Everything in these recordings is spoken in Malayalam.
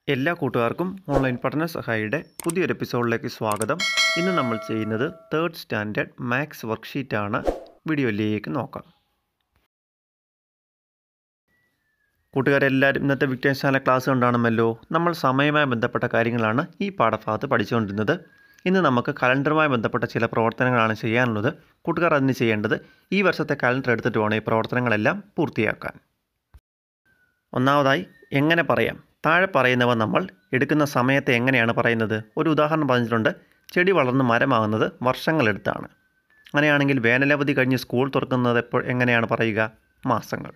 എല്ലാ കൂട്ടുകാർക്കും ഓൺലൈൻ പഠന സഹായിയുടെ പുതിയൊരു എപ്പിസോഡിലേക്ക് സ്വാഗതം ഇന്ന് നമ്മൾ ചെയ്യുന്നത് തേർഡ് സ്റ്റാൻഡേർഡ് മാത്സ് വർക്ക്ഷീറ്റാണ് വീഡിയോയിലേക്ക് നോക്കാം കൂട്ടുകാരെല്ലാവരും ഇന്നത്തെ വിക്ടേഴ്സാല ക്ലാസ് കണ്ടാണമല്ലോ നമ്മൾ സമയവുമായി ബന്ധപ്പെട്ട കാര്യങ്ങളാണ് ഈ പാഠഭാഗത്ത് പഠിച്ചുകൊണ്ടിരുന്നത് ഇന്ന് നമുക്ക് കലണ്ടറുമായി ബന്ധപ്പെട്ട ചില പ്രവർത്തനങ്ങളാണ് ചെയ്യാനുള്ളത് കൂട്ടുകാർ അതിന് ചെയ്യേണ്ടത് ഈ വർഷത്തെ കലണ്ടർ എടുത്തിട്ട് വേണം ഈ പ്രവർത്തനങ്ങളെല്ലാം പൂർത്തിയാക്കാൻ ഒന്നാമതായി എങ്ങനെ പറയാം താഴെ പറയുന്നവ നമ്മൾ എടുക്കുന്ന സമയത്തെ എങ്ങനെയാണ് പറയുന്നത് ഒരു ഉദാഹരണം പറഞ്ഞിട്ടുണ്ട് ചെടി വളർന്ന് മരമാകുന്നത് വർഷങ്ങളെടുത്താണ് അങ്ങനെയാണെങ്കിൽ വേനലവധി കഴിഞ്ഞ് സ്കൂൾ തുറക്കുന്നത് എപ്പോൾ എങ്ങനെയാണ് പറയുക മാസങ്ങൾ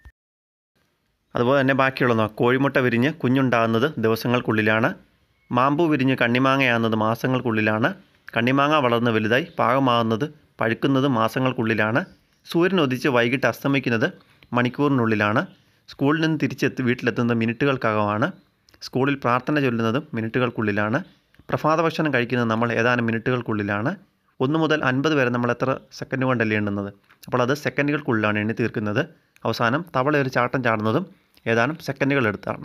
അതുപോലെ തന്നെ ബാക്കിയുള്ള നോക്കാം കോഴിമുട്ട വിരിഞ്ഞ് കുഞ്ഞുണ്ടാകുന്നത് ദിവസങ്ങൾക്കുള്ളിലാണ് മാമ്പു വിരിഞ്ഞ് കണ്ണിമാങ്ങയാകുന്നത് മാസങ്ങൾക്കുള്ളിലാണ് കണ്ണിമാങ്ങ വളർന്ന് വലുതായി പാകമാകുന്നത് പഴുക്കുന്നത് മാസങ്ങൾക്കുള്ളിലാണ് സൂര്യൻ ഉദിച്ച് വൈകിട്ട് അസ്തമിക്കുന്നത് മണിക്കൂറിനുള്ളിലാണ് സ്കൂളിൽ നിന്ന് തിരിച്ചെത്തി വീട്ടിലെത്തുന്നത് മിനിറ്റുകൾക്കകമാണ് സ്കൂളിൽ പ്രാർത്ഥന ചൊല്ലുന്നതും മിനിറ്റുകൾക്കുള്ളിലാണ് പ്രഭാത ഭക്ഷണം കഴിക്കുന്നത് നമ്മൾ ഏതാനും മിനിറ്റുകൾക്കുള്ളിലാണ് ഒന്ന് മുതൽ അൻപത് വരെ നമ്മൾ എത്ര സെക്കൻഡ് കൊണ്ടല്ലേ എണ്ണുന്നത് അപ്പോൾ അത് സെക്കൻഡുകൾക്കുള്ളിലാണ് എണ്ണി തീർക്കുന്നത് അവസാനം തവള ഒരു ചാട്ടം ചാടുന്നതും ഏതാനും സെക്കൻഡുകൾ എടുത്താണ്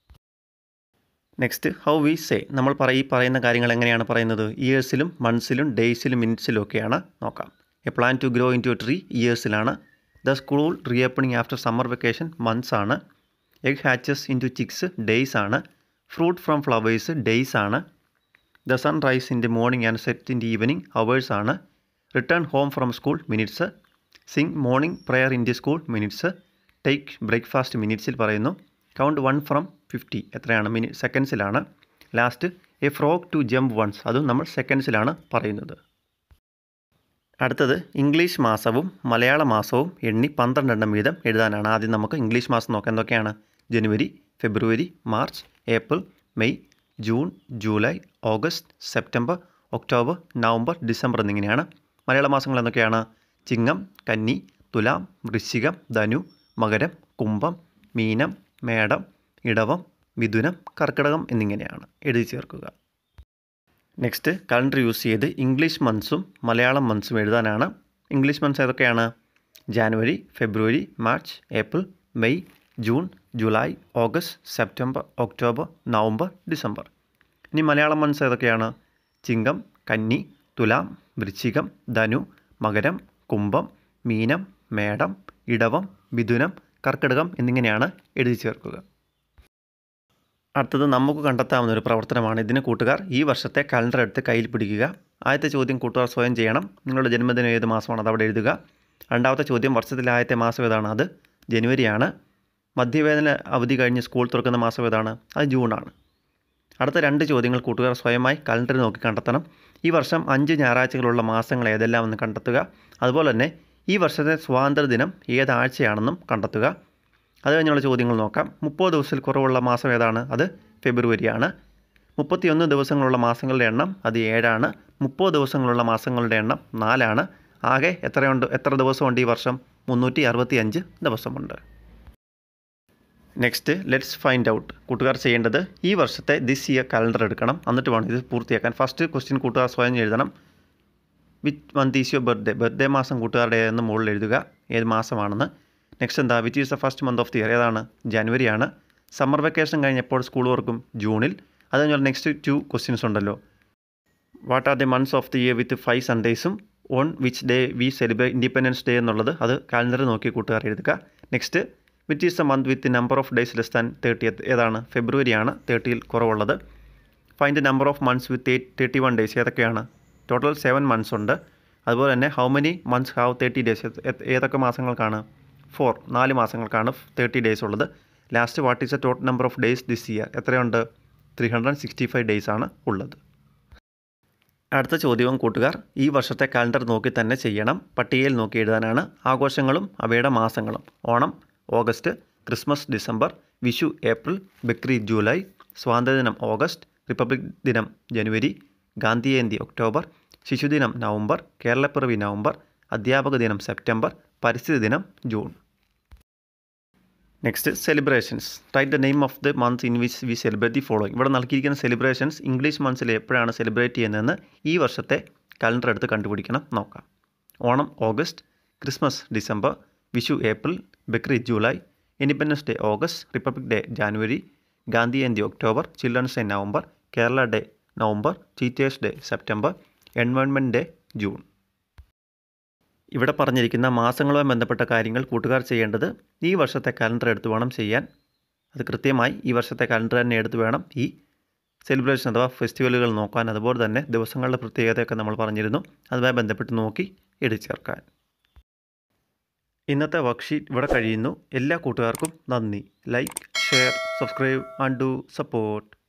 നെക്സ്റ്റ് ഹൗ വി സേ നമ്മൾ പറ ഈ പറയുന്ന കാര്യങ്ങൾ എങ്ങനെയാണ് പറയുന്നത് ഇയേഴ്സിലും മന്ത്സിലും ഡേയ്സിലും മിനിറ്റ്സിലും ഒക്കെയാണ് നോക്കാം a plan to grow in two three ഇയേഴ്സിലാണ് the school reopening after summer vacation months ആണ് egg hatches into chicks days ആണ് ഫ്രൂട്ട് ഫ്രം ഫ്ലവേഴ്സ് ഡേയ്സ് ആണ് the sun rise in the morning and set in the evening hours ആണ് return home from school minutes sing morning prayer in the school minutes take breakfast മിനിറ്റ്സിൽ പറയുന്നു കൗണ്ട് വൺ ഫ്രം ഫിഫ്റ്റി എത്രയാണ് മിനി സെക്കൻഡ്സിലാണ് last A frock to jump once അതും നമ്മൾ സെക്കൻഡ്സിലാണ് പറയുന്നത് അടുത്തത് ഇംഗ്ലീഷ് മാസവും മലയാള മാസവും എണ്ണി പന്ത്രണ്ടെണ്ണം വീതം എഴുതാനാണ് ആദ്യം നമുക്ക് ഇംഗ്ലീഷ് മാസം നോക്കാം എന്തൊക്കെയാണ് January February March April May June July August September October November December എന്നിങ്ങനെയാണ് മലയാള മാസങ്ങൾ എന്തൊക്കെയാണ് ചിങ്ങം കന്നി തുലാം വൃശ്ചികം ധനു മകരം കുംഭം മീനം മേടം ഇടവം മിഥുനം കർക്കിടകം എന്നിങ്ങനെയാണ് എഴുതി ചേർക്കുക നെക്സ്റ്റ് കലണ്ടർ യൂസ് ചെയ്ത് ഇംഗ്ലീഷ് മന്ത്സും മലയാളം മന്ത്സും എഴുതാനാണ് ഇംഗ്ലീഷ് മന്ത്സ് ഏതൊക്കെയാണ് January February March April May June July August September October November December ഇനി മലയാളം മന്ത്സ് ഏതൊക്കെയാണ് ചിങ്ങം കന്നി തുലാം വൃശ്ചികം ധനു മകരം കുംഭം മീനം മേടം ഇടവം മിഥുനം കർക്കിടകം എന്നിങ്ങനെയാണ് എഴുതി ചേർക്കുക അടുത്തത് നമുക്ക് കണ്ടെത്താവുന്ന ഒരു പ്രവർത്തനമാണ് ഇതിന് കൂട്ടുകാർ ഈ വർഷത്തെ കലണ്ടർ എടുത്ത് കയ്യിൽ പിടിക്കുക ആദ്യത്തെ ചോദ്യം കൂട്ടുകാർ സ്വയം ചെയ്യണം നിങ്ങളുടെ ജന്മദിനം ഏത് മാസമാണ് അത് അവിടെ എഴുതുക രണ്ടാമത്തെ ചോദ്യം വർഷത്തിലെ ആദ്യത്തെ മാസം ഏതാണ് അത് ജനുവരിയാണ് മധ്യവേദന അവധി കഴിഞ്ഞ് സ്കൂൾ തുറക്കുന്ന മാസം ഏതാണ് അത് ജൂണാണ് അടുത്ത രണ്ട് ചോദ്യങ്ങൾ കൂട്ടുകാർ സ്വയമായി കലണ്ടർ നോക്കി കണ്ടെത്തണം ഈ വർഷം അഞ്ച് ഞായറാഴ്ചകളുള്ള മാസങ്ങൾ ഏതെല്ലാം എന്ന് കണ്ടെത്തുക അതുപോലെ തന്നെ ഈ വർഷത്തെ സ്വാതന്ത്ര്യദിനം ഏതാഴ്ചയാണെന്നും കണ്ടെത്തുക അത് കഴിഞ്ഞുള്ള ചോദ്യങ്ങൾ നോക്കാം മുപ്പത് ദിവസത്തിൽ കുറവുള്ള മാസം ഏതാണ് അത് ഫെബ്രുവരിയാണ് മുപ്പത്തിയൊന്ന് ദിവസങ്ങളുള്ള മാസങ്ങളുടെ എണ്ണം അത് ഏഴാണ് മുപ്പത് ദിവസങ്ങളുള്ള മാസങ്ങളുടെ എണ്ണം നാലാണ് ആകെ എത്രയുണ്ട് എത്ര ദിവസമുണ്ട് ഈ വർഷം മുന്നൂറ്റി അറുപത്തി അഞ്ച് ദിവസമുണ്ട് നെക്സ്റ്റ് ലെറ്റ്സ് ഫൈൻഡ് ഔട്ട് കൂട്ടുകാർ ചെയ്യേണ്ടത് ഈ വർഷത്തെ ദിസ് ഇയർ കലണ്ടർ എടുക്കണം എന്നിട്ട് വേണം ഇത് പൂർത്തിയാക്കാൻ ഫസ്റ്റ് ക്വസ്റ്റ്യൻ കൂട്ടുകാർ സ്വയം എഴുതണം which month is your birthday birthday മാസം കൂട്ടുകാരുടെ എന്ന് മുകളിൽ എഴുതുക ഏത് മാസമാണെന്ന് നെക്സ്റ്റ് എന്താ which is the first month of the year ഏതാണ് ജനുവരിയാണ് സമ്മർ വെക്കേഷൻ കഴിഞ്ഞപ്പോൾ സ്കൂൾ വർക്കും ജൂണിൽ അത് കഴിഞ്ഞാൽ നെക്സ്റ്റ് ടു ക്വസ്റ്റ്യൻസ് ഉണ്ടല്ലോ what are the months of the year with five സൺഡേയ്സും on which day we celebrate independence day എന്നുള്ളത് അത് കാലണ്ടർ നോക്കി കൂട്ടുകാർ എഴുതുക next which is the month with number of days less than thirty ഏതാണ് ഫെബ്രുവരിയാണ് തേർട്ടിയിൽ കുറവുള്ളത് find number of months with eight thirty one days ഏതൊക്കെയാണ് ടോട്ടൽ സെവൻ മന്ത്സ് ഉണ്ട് അതുപോലെ തന്നെ how many months have thirty days ഏതൊക്കെ മാസങ്ങൾക്കാണ് ഫോർ നാല് മാസങ്ങൾക്കാണ് തേർട്ടി ഡേയ്സ് ഉള്ളത് last what is the total number of days this year എത്രയുണ്ട് three hundred sixty five days ആണ് ഉള്ളത് അടുത്ത ചോദ്യവും കൂട്ടുകാർ ഈ വർഷത്തെ കലണ്ടർ നോക്കി തന്നെ ചെയ്യണം പട്ടികയിൽ നോക്കി എഴുതാനാണ് ആഘോഷങ്ങളും അവയുടെ മാസങ്ങളും Onam August Christmas December Vishu April Bakrid July സ്വാതന്ത്ര്യദിനം ഓഗസ്റ്റ് റിപ്പബ്ലിക് ദിനം ജനുവരി ഗാന്ധി ജയന്തി ഒക്ടോബർ ശിശുദിനം നവംബർ കേരളപ്പിറവി നവംബർ അധ്യാപക ദിനം സെപ്റ്റംബർ പരിസ്ഥിതി ദിനം June next celebrations write the name of the month in which we celebrate the following ഇവിടെ നൽകിയിരിക്കുന്ന സെലിബ്രേഷൻസ് ഇംഗ്ലീഷ് മന്ത്സിൽ എപ്പോഴാണ് സെലിബ്രേറ്റ് ചെയ്യുന്നതെന്ന് ഈ വർഷത്തെ കലണ്ടർ എടുത്ത് കണ്ടുപിടിക്കണം നോക്കാം Onam August Christmas December Vishu April Bakrid July independence day August republic day January Gandhi Jayanti October children's day November Kerala day November teachers day September environment day June ഇവിടെ പറഞ്ഞിരിക്കുന്ന മാസങ്ങളുമായി ബന്ധപ്പെട്ട കാര്യങ്ങൾ കൂട്ടുകാർ ചെയ്യേണ്ടത് ഈ വർഷത്തെ കലണ്ടർ എടുത്ത് വേണം ചെയ്യാൻ അത് കൃത്യമായി ഈ വർഷത്തെ കലണ്ടർ തന്നെ എടുത്ത് വേണം ഈ സെലിബ്രേഷൻ അഥവാ ഫെസ്റ്റിവലുകൾ നോക്കാൻ അതുപോലെ തന്നെ ദിവസങ്ങളുടെ പ്രത്യേകതയൊക്കെ നമ്മൾ പറഞ്ഞിരുന്നു അതുമായി ബന്ധപ്പെട്ട് നോക്കി എഴുതി ചേർക്കാൻ ഇന്നത്തെ വർക്ക്ഷീറ്റ് ഇവിടെ കഴിയുന്നു എല്ലാ കൂട്ടുകാർക്കും നന്ദി like share subscribe and do support